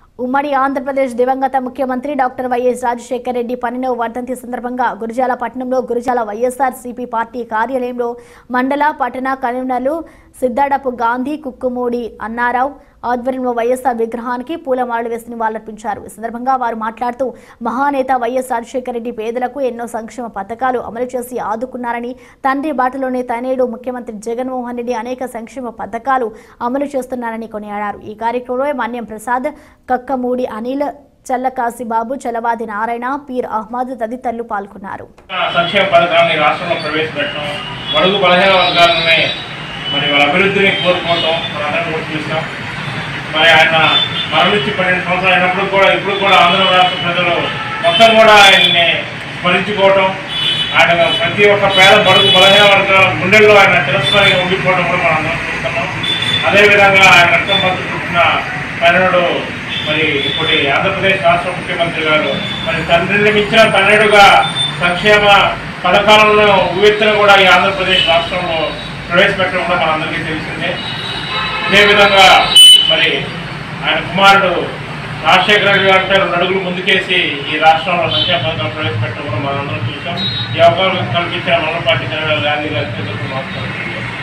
ఉమ్మడి ఆంధ్రప్రదేశ్ దివంగత ముఖ్యమంత్రి డాక్టర్ వైఎస్ రాజశేఖర రెడ్డి పన్నెండవ వర్ధంతి సందర్భంగా గురిజాల పట్టణంలో గురిజాల వైఎస్ఆర్ సిపి పార్టీ కార్యాలయంలో మండల పట్టణ కన్వీనర్లు సిద్దాడపు గాంధీ కుక్కుమూడి అన్నారావు ఆధ్వర్యంలో వైఎస్ఆర్ విగ్రహానికి పూలమాలలు వేసి నివాళులర్పించారు ఈ సందర్భంగా వారు మాట్లాడుతూ మహానేత వైఎస్ రాజశేఖర రెడ్డి పేదలకు ఎన్నో సంక్షేమ పథకాలు అమలు చేసి ఆదుకున్నారని తండ్రి బాటలోనే తనేడు ముఖ్యమంత్రి జగన్మోహన్ రెడ్డి అనేక సంక్షేమ పథకాలు అమలు చేస్తున్నారని కొనియాడారు ఈ కార్యక్రమంలో మన్యం ప్రసాద్ కక్కమూడి అనిల్ చల్లకాశిబాబు చలవాది నారాయణ పీర్ అహ్మద్ తదితరులు పాల్గొన్నారు సంక్షేమ పథకాన్ని రాష్ట్రంలో ప్రవేశపెట్టడం బడుగు బలహీన వర్గాలని మరి వాళ్ళ అభివృద్ధిని కోరుకోవటం మనందరం కూడా చూసాం మరి ఆయన మరణించి పన్నెండు సంవత్సరాలు అయినప్పుడు కూడా ఇప్పుడు కూడా ఆంధ్ర రాష్ట్ర ప్రజలు మొత్తం కూడా ఆయన్ని స్మరించుకోవటం ఆయన ప్రతి ఒక్క పేద బడుగు బలహీన వర్గాల గుండెల్లో ఆయన తిరస్కారంగా ఉండిపోవడం కూడా మనం అందరం చూస్తున్నాం అదేవిధంగా ఆయన రక్తం పంచుకుంటున్న పన్నెండు మరి ఇప్పుడు ఆంధ్రప్రదేశ్ రాష్ట్ర ముఖ్యమంత్రి గారు మరి తండ్రిని మించిన తనయుడుగా సంక్షేమ పథకాలను ఉవ్వెత్తున కూడా ఈ ఆంధ్రప్రదేశ్ రాష్ట్రంలో ప్రవేశపెట్టడం కూడా మనందరికీ తెలిసిందే ఇదే విధంగా మరి ఆయన కుమారుడు రాజశేఖర రెడ్డి గారితో రెండు అడుగులు ముందుకేసి ఈ రాష్ట్రంలో సంక్షేమ పథకాలు ప్రవేశపెట్టడం కూడా మనందరం చూసాం ఈ అవకాశం కల్పించిన మన పార్టీ జనరల్ గాంధీ గారికి నమస్కారం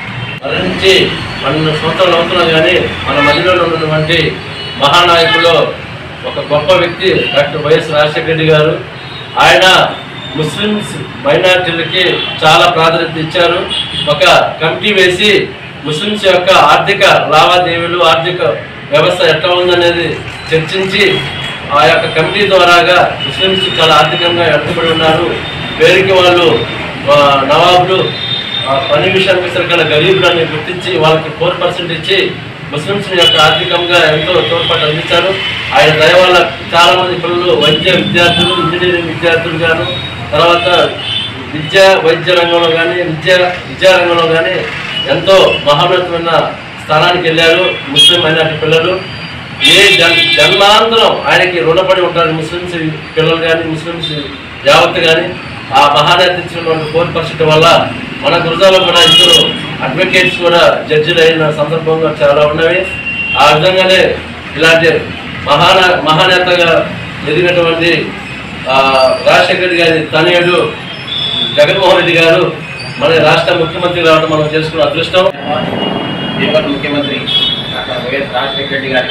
మరణించి పన్నెండు సంవత్సరాలు అవుతున్నది కానీ మన మధ్యలో ఉన్నటువంటి మహానాయకులు ఒక గొప్ప వ్యక్తి డాక్టర్ వైఎస్ రాజశేఖర రెడ్డి గారు ఆయన ముస్లిమ్స్ మైనార్టీలకి చాలా ప్రాధాన్యత ఇచ్చారు ఒక కమిటీ వేసి ముస్లిమ్స్ యొక్క ఆర్థిక లావాదేవీలు ఆర్థిక వ్యవస్థ ఎట్లా ఉందనేది చర్చించి ఆ యొక్క కమిటీ ద్వారాగా ముస్లిమ్స్ చాలా ఆర్థికంగా వెనుకబడి ఉన్నారు పేరుకి వాళ్ళు ఆ, నవాబులు ఆ పని విషయానికి విసరగల గరీబులని గుర్తించి వాళ్ళకి ఫోర్ పర్సెంట్ ఇచ్చి ముస్లిమ్స్ యొక్క ఆర్థికంగా ఎంతో తోడ్పాటు అందించారు ఆయన దయ వల్ల చాలా మంది పిల్లలు వైద్య విద్యార్థులు ఇంజనీరింగ్ విద్యార్థులు గాను తర్వాత విద్య వైద్య రంగంలో కానీ విద్య విద్యా రంగంలో కానీ ఎంతో మహోన్నతమైన స్థానానికి వెళ్ళారు ముస్లిం మైనార్టీ పిల్లలు ఏ జన్ జన్మాంతరం ఆయనకి రుణపడి ఉంటారు ముస్లిమ్స్ పిల్లలు కానీ ముస్లిమ్స్ యావత్ కానీ ఆ మహానేత ఇచ్చినటువంటి ఫోర్ పర్సెంట్ వల్ల మన గురుజాలో కూడా ఇద్దరు అడ్వకేట్స్ కూడా జడ్జిలు అయిన సందర్భంగా చాలా ఉన్నవి ఆ విధంగానే ఇలాంటి మహాన మహానేతగా ఎదిగినటువంటి ఆ, రాజశేఖర రెడ్డి గారి తనయుడు జగన్మోహన్ రెడ్డి గారు మన రాష్ట్ర ముఖ్యమంత్రి రావడం మనం చేసుకున్న అదృష్టం దివంగత ముఖ్యమంత్రి డాక్టర్ వైఎస్ రాజశేఖర రెడ్డి గారి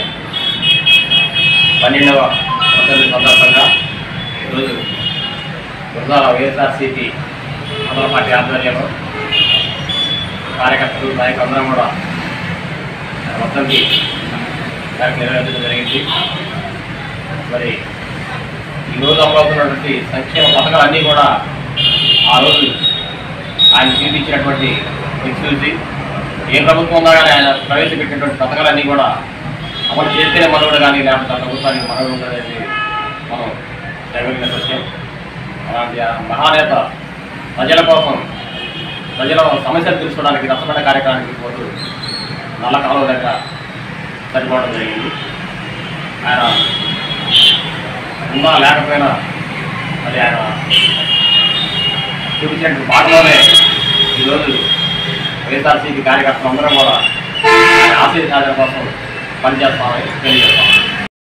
పన్నెండవ వర్ధంతి సందర్భంగా ఈరోజు గురజాల వైఎస్ఆర్సీపీ ఆంధ్ర పార్టీ ఆధ్వర్యంలో కార్యకర్తలు నాయకులందరం కూడా వర్ధంతి కార్యక్రమం నిర్వహించడం జరిగింది మరి ఈరోజు అమలవుతున్నటువంటి సంక్షేమ పథకాలన్నీ కూడా ఆ రోజు ఆయన చూపించినటువంటి ఎక్స్క్లూజివ్ ఏ ప్రభుత్వం ఉన్నా కానీ ఆయన ప్రవేశపెట్టినటువంటి పథకాలన్నీ కూడా అమలు చేస్తేనే మనవుడు కానీ లేకపోతే ఆ ప్రభుత్వానికి మనవుడు ఉండదనేది మనం జరగలిగిన సత్యం అలాంటి ఆ మహానేత ప్రజల కోసం ప్రజల సమస్యలు తెలుసుకోవడానికి రసపడ్డ కార్యక్రమానికి పోతూ నల్ల కాలువ దగ్గర సరిపోవడం జరిగింది ఆయన ఉన్నా లేకపోయినా మరి ఆయన చూపించినటువంటి బాటలోనే ఈరోజు వైఎస్ఆర్సీపీ కార్యకర్తలు అందరం కూడా ఆయన ఆశయ సాధన కోసం పనిచేస్తామని తెలియజేస్తాం